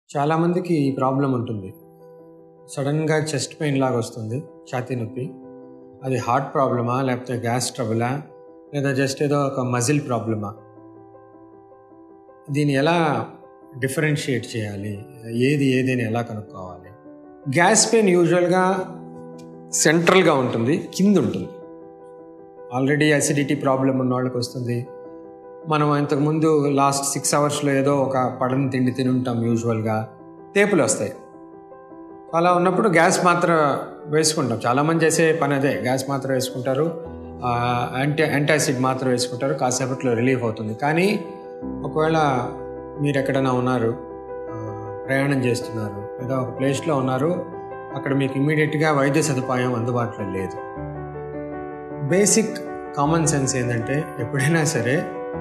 చాలామందికి ఈ ప్రాబ్లం ఉంటుంది సడన్గా చెస్ట్ పెయిన్ లాగా వస్తుంది ఛాతీ నొప్పి అది హార్ట్ ప్రాబ్లమా లేకపోతే గ్యాస్ ట్రబులా లేదా జస్ట్ ఏదో ఒక మజిల్ ప్రాబ్లమా దీన్ని ఎలా డిఫరెన్షియేట్ చేయాలి ఏది ఏదని ఎలా కనుక్కోవాలి గ్యాస్ పెయిన్ యూజువల్గా సెంట్రల్గా ఉంటుంది కింద ఉంటుంది ఆల్రెడీ అసిడిటీ ప్రాబ్లం ఉన్న వాళ్ళకి వస్తుంది మనం ఇంతకుముందు లాస్ట్ సిక్స్ అవర్స్లో ఏదో ఒక పడని తిండి తిని ఉంటాం యూజువల్గా తేపులు వస్తాయి అలా ఉన్నప్పుడు గ్యాస్ మాత్ర వేసుకుంటాం చాలామంది చేసే పని అదే గ్యాస్ మాత్ర వేసుకుంటారు యాంటీ యాంటాసిడ్ మాత్ర వేసుకుంటారు కాసేపట్లో రిలీఫ్ అవుతుంది కానీ ఒకవేళ మీరు ఎక్కడైనా ఉన్నారు ఆ, ప్రయాణం చేస్తున్నారు లేదా ఒక ప్లేస్లో ఉన్నారు అక్కడ మీకు ఇమీడియట్గా వైద్య సదుపాయం అందుబాటులో లేదు బేసిక్ కామన్ సెన్స్ ఏంటంటే ఎప్పుడైనా సరే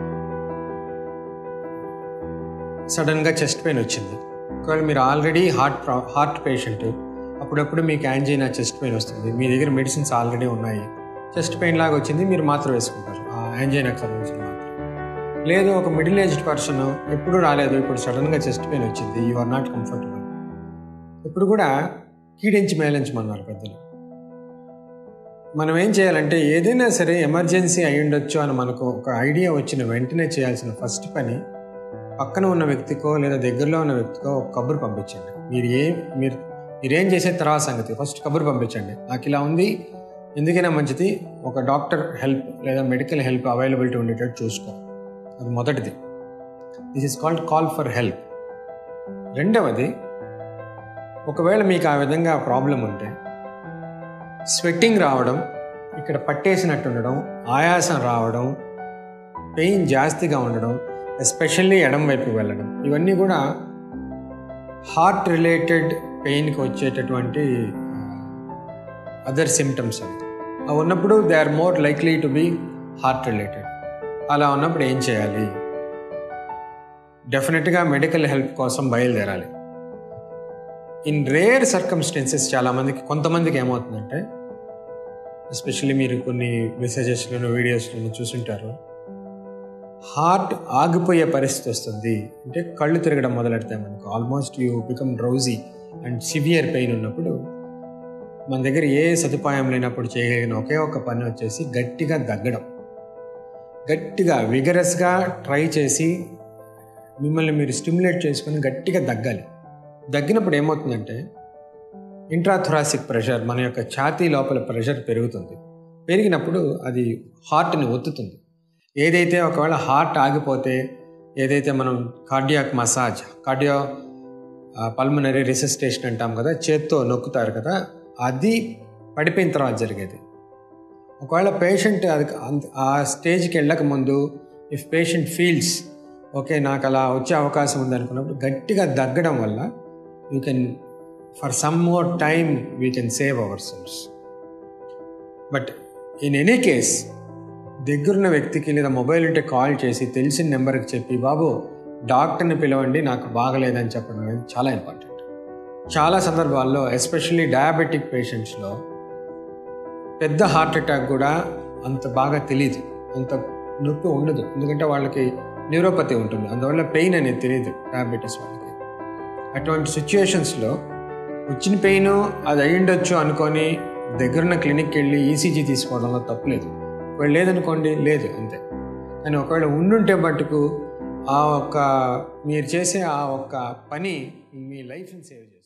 సడన్గా చెస్ట్ పెయిన్ వచ్చింది ఒకవేళ మీరు ఆల్రెడీ హార్ట్ ప్రా హార్ట్ పేషెంట్ అప్పుడప్పుడు మీకు యాంజైనా చెస్ట్ పెయిన్ వస్తుంది మీ దగ్గర మెడిసిన్స్ ఆల్రెడీ ఉన్నాయి చెస్ట్ పెయిన్ లాగా వచ్చింది మీరు మాత్రం వేసుకుంటారు ఆ యాంజైనాకి సంబంధించిన మాత్రం లేదు ఒక మిడిల్ ఏజ్డ్ పర్సన్ ఎప్పుడు రాలేదు ఇప్పుడు సడన్గా చెస్ట్ పెయిన్ వచ్చింది యు ఆర్ నాట్ కంఫర్టబుల్ ఇప్పుడు కూడా కీడించి మేలించమన్నారు పెద్దలు మనం ఏం చేయాలంటే ఏదైనా సరే ఎమర్జెన్సీ అయి ఉండొచ్చు అని మనకు ఒక ఐడియా వచ్చిన వెంటనే చేయాల్సిన ఫస్ట్ పని పక్కన ఉన్న వ్యక్తికో లేదా దగ్గరలో ఉన్న వ్యక్తికో ఒక కబురు పంపించండి మీరు ఏ మీరు మీరేం చేసే తర్వాత సంగతి ఫస్ట్ కబురు పంపించండి నాకు ఇలా ఉంది ఎందుకైనా మంచిది ఒక డాక్టర్ హెల్ప్ లేదా మెడికల్ హెల్ప్ అవైలబిలిటీ ఉండేటట్టు చూసుకో అది మొదటిది this is called call for help రెండవది ఒకవేళ మీకు ఆ విధంగా ప్రాబ్లం ఉంటే స్వెట్టింగ్ రావడం ఇక్కడ పట్టేసినట్టు ఉండడం ఆయాసం రావడం పెయిన్ జాస్తిగా ఉండడం ఎస్పెషల్లీ ఎడం వైపు వెళ్ళడం ఇవన్నీ కూడా హార్ట్ రిలేటెడ్ పెయిన్కి వచ్చేటటువంటి అదర్ సిమ్టమ్స్ అవి అవి ఉన్నప్పుడు they are more likely to be heart related అలా ఉన్నప్పుడు ఏం చేయాలి డెఫినెట్గా మెడికల్ హెల్ప్ కోసం బయలుదేరాలి ఇన్ రేర్ సర్కమ్స్టెన్సెస్ చాలామందికి కొంతమందికి ఏమవుతుందంటే ఎస్పెషల్లీ మీరు కొన్ని మెసేజెస్లోను వీడియోస్లోను చూసుంటారు హార్ట్ ఆగిపోయే పరిస్థితి వస్తుంది అంటే కళ్ళు తిరగడం మొదలెడతాయి మనకు almost you become drowsy and severe pain ఉన్నప్పుడు మన దగ్గర ఏ సదుపాయం లేనప్పుడు చేయగలిగిన ఒకే ఒక పని వచ్చేసి గట్టిగా దగ్గడం గట్టిగా విగరస్గా ట్రై చేసి మిమ్మల్ని మీరు స్టిమ్యులేట్ చేసుకొని గట్టిగా దగ్గాలి దగ్గినప్పుడు ఏమవుతుందంటే ఇంట్రాథొరాసిక్ ప్రెషర్ మన యొక్క ఛాతీ లోపల ప్రెషర్ పెరుగుతుంది పెరిగినప్పుడు అది హార్ట్ని ఒత్తుతుంది ఏదైతే ఒకవేళ హార్ట్ ఆగిపోతే ఏదైతే మనం cardiac massage cardio pulmonary resuscitation అంటాం కదా చేత్తో నొక్కుతారు కదా అది పడిపోయిన తర్వాత జరిగేది ఒకవేళ పేషెంట్ అది అంత- ఆ స్టేజ్కి వెళ్ళక ముందు ఇఫ్ పేషెంట్ ఫీల్స్ ఓకే నాకు అలా వచ్చే అవకాశం ఉంది అనుకున్నప్పుడు గట్టిగా దగ్గడం వల్ల you can for some more time we can save our cells but in any case దగ్గరున్న వ్యక్తికి లేదా మొబైల్ ఉంటే కాల్ చేసి తెలిసిన నెంబర్కి చెప్పి బాబు డాక్టర్ని పిలవండి నాకు బాగలేదని చెప్పడం అనేది చాలా ఇంపార్టెంట్ చాలా సందర్భాల్లో ఎస్పెషల్లీ డయాబెటిక్ పేషెంట్స్లో పెద్ద హార్ట్ అటాక్ కూడా అంత బాగా తెలియదు అంత నొప్పి ఉండదు ఎందుకంటే వాళ్ళకి న్యూరోపతి ఉంటుంది అందువల్ల పెయిన్ అనేది తెలియదు డయాబెటీస్ వాళ్ళకి అటువంటి సిచ్యుయేషన్స్లో వచ్చిన పెయిన్ అది అయ్యుండొచ్చు అనుకొని దగ్గరున్న క్లినిక్కి వెళ్ళి ఈసీజీ తీసుకోవడంలో తప్పులేదు ఒకవేళ లేదనుకోండి లేదు అంతే కానీ ఒకవేళ ఉండుంటే మటుకు ఆ ఒక్క మీరు చేసే ఆ ఒక్క పని మీ లైఫ్ని సేవ్ చేస్తుంది